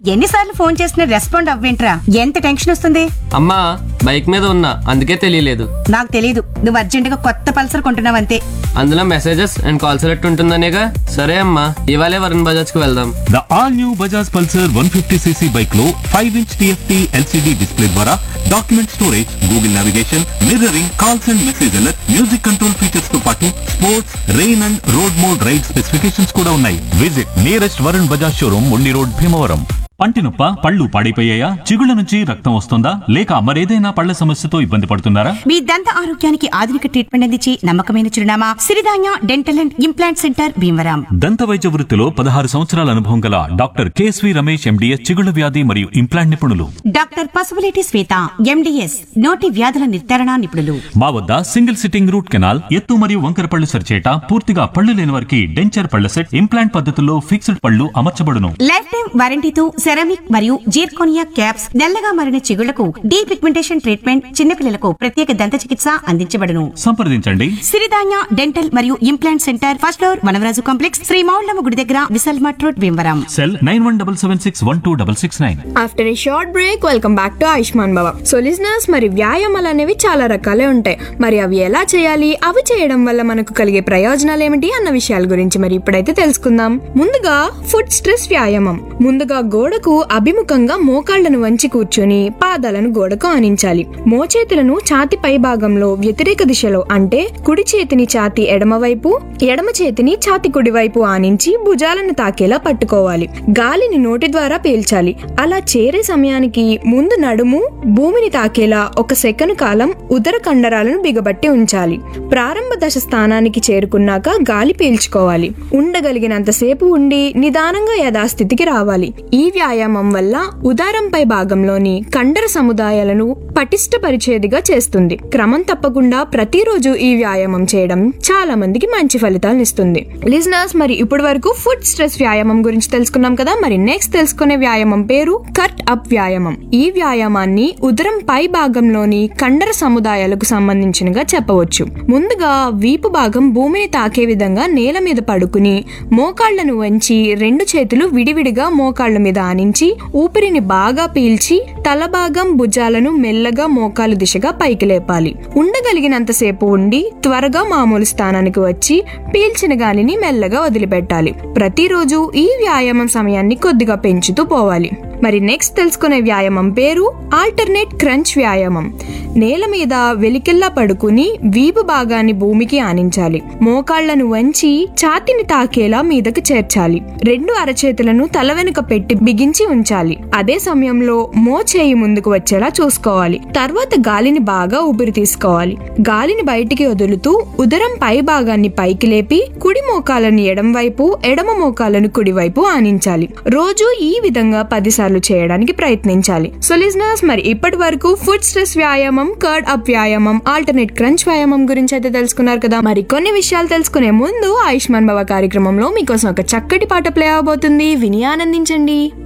ఎన్నిసార్లు ఫోన్ చేసినా రెస్పాండ్ అవ్వేంట్రా ఎంత టెన్షన్ వస్తుంది అమ్మా బైక్ మీద ఉన్నా అందుకే తెలియలేదు నాకు తెలియదు నువ్వు అర్జెంటుగా కొత్త పల్సర్ కొంటున్నావంతే అందులో మెసేజెస్ అండ్ కాల్ సెలెక్ట్ ఉంటుందనేగా సరే అమ్మా ఇవాళే వరుణ్ బజాజ్ కి వెళ్దాం the all new Bajaj Pulsar one fifty CC bike లో five inch TFT LCD display ద్వారా document storage Google navigation mirroring calls and message alert music control features తో పాటు sports rain and road mode ride specifications కూడా ఉన్నాయి visit nearest Varun Bajaj showroom Undi road Bhimavaram పంటి నొప్ప పళ్ళు పాడైపోయాయా చిగుళ్ళ నుంచి రక్తం వస్తుందా లేక మరేదైనా పళ్ళ సమస్యతో ఇబ్బంది పడుతున్నారా మీ దంత ఆరోగ్యానికి ఆధునిక ట్రీట్మెంట్ అందించి నమ్మకమైన చిరునామా Siridhanya dental and implant centre Bhimavaram దంత వైద్య వృత్తిలో పదహారు సంవత్సరాల అనుభవం గల డాక్టర్ కేఎస్వి రమేష్ ఎండిఎస్ చిగుళ్ళ వ్యాధి మరియు ఇంప్లాంట్ నిపుణులు డాక్టర్ పసుపులేటి శ్వేత ఎండిఎస్ నోటి వ్యాధుల నిర్ధారణ నిపుణులు మా వద్ద సింగిల్ సిట్టింగ్ రూట్ కెనాల్ ఎత్తు మరియు వంకర పళ్ళు సరిచేట పూర్తిగా పళ్ళు లేని వారికి డెంచర్ పళ్ళ సెట్ ఇంప్లాంట్ పద్ధతుల్లో ఫిక్స్డ్ పళ్ళు అమర్చబడును లైఫ్ టైం వారంటీతో సెరామిక్ మరియు జీర్కోనియా క్యాప్స్ నల్లగా మారిన చిగుళ్లకు డీ పిగ్మెంటేషన్ ట్రీట్మెంట్ చిన్నపిల్లలకు ప్రత్యేక దంత చికిత్స అందించబడును సంప్రదించండి సిరిధాన్య డెంటల్ మరియు implant centre first floor Vanavaraju complex Sri Moullamma గుడి దగ్గర Vishal mart road Bhimavaram cell nine one double seven six one two double six nine after a short break welcome back to Ayushman Bhava so listeners మరి వ్యాయామాలు అనేవి చాలా రకాలే ఉంటాయి మరి అవి ఎలా చేయాలి అవి చేయడం వల్ల మనకు కలిగే ప్రయోజనాలు ఏమిటి అన్న విషయాల గురించి మరి ఇప్పుడైతే తెలుసుకుందాం ముందుగా ఫుడ్ స్ట్రెస్ వ్యాయామం ముందుగా గోడకు అభిముఖంగా మోకాళ్లను వంచి కూర్చొని పాదాలను గోడకు ఆనించాలి మోచేతులను ఛాతి పై భాగంలో వ్యతిరేక దిశలో అంటే కుడి చేతిని ఛాతి ఎడమవైపు ఎడమ చేతిని ఛాతి కుడివైపు ఆనించి భుజాలను తాకేలా పట్టుకోవాలి గాలిని నోటి ద్వారా పీల్చాలి అలా చేరే సమయానికి ముందు నడుము భూమిని తాకేలా ఒక సెకను కాలం ఉదర కండరాలను బిగబట్టి ఉంచాలి ప్రారంభ దశ స్థానానికి చేరుకున్నాక గాలి పీల్చుకోవాలి ఉండగలిగినంతసేపు ఉండి నిదానంగా యథాస్థితికి రావాలి ఈ వ్యాయామం వల్ల ఉదారంపై భాగంలోని కండర సముదాయాలను పటిష్టపరిచేదిగా చేస్తుంది క్రమం తప్పకుండా ప్రతిరోజు ఈ వ్యాయామం చేయడం చాలా మందికి మంచి ఫలితాలను ఇస్తుంది లిజనర్స్ మరి ఇప్పటి వరకు ఫుడ్ స్ట్రెస్ వ్యాయామం గురించి తెలుసుకున్నాం కదా మరి నెక్స్ట్ తెలుసుకునే వ్యాయామం పేరు కట్ అప్ వ్యాయామం ఈ వ్యాయామాన్ని ఉదరం పై భాగంలోని కండర సముదాయాలకు సంబంధించినగా చెప్పవచ్చు ముందుగా వీపు భాగం భూమిని తాకే విధంగా నేల మీద పడుకుని మోకాళ్లను వంచి రెండు చేతులు విడివిడిగా మోకాళ్ల మీద ఆనించి ఊపిరిని బాగా పీల్చి తల భాగం భుజాలను మెల్లగా మోకాలు దిశగా పైకి లేపాలి ఉండగలిగినంతసేపు ఉండి త్వరగా మామూలు స్థానానికి వచ్చి పీల్చిన గాలిని మెల్లగా వదిలిపెట్టాలి ప్రతిరోజు ఈ వ్యాయామం సమయాన్ని కొద్దిగా పెంచుతూ పోవాలి మరి నెక్స్ట్ తెలుసుకునే వ్యాయామం పేరు ఆల్టర్నేట్ క్రంచ్ వ్యాయామం నేల మీద వెలికెల్లా పడుకుని వీపు భాగాన్ని భూమికి ఆనించాలి మోకాళ్లను వంచి ఛాతిని తాకేలా మీదకు చేర్చాలి రెండు అరచేతులను తల వెనుక పెట్టి బిగించి ఉంచాలి అదే సమయంలో మో చేయి ముందుకు వచ్చేలా చూసుకోవాలి తర్వాత గాలిని బాగా ఊపిరి తీసుకోవాలి గాలిని బయటికి వదులుతూ ఉదరం పై భాగాన్ని పైకి లేపి కుడి మోకాలను ఎడం వైపు ఎడమ మోకాలను కుడివైపు ఆనించాలి రోజు ఈ విధంగా పదిసార్లు చేయడానికి ప్రయత్నించాలి సో లిజనర్స్ మరి ఇప్పటి వరకు ఫుడ్ స్ట్రెస్ వ్యాయామం కర్డ్ అప్ వ్యాయామం ఆల్టర్నేట్ క్రంచ్ వ్యాయామం గురించి అయితే తెలుసుకున్నారు కదా మరి కొన్ని విషయాలు తెలుసుకునే ముందు ఆయుష్మాన్ భవ కార్యక్రమంలో మీకోసం ఒక చక్కటి పాట ప్లే అవబోతుంది విని ఆనందించండి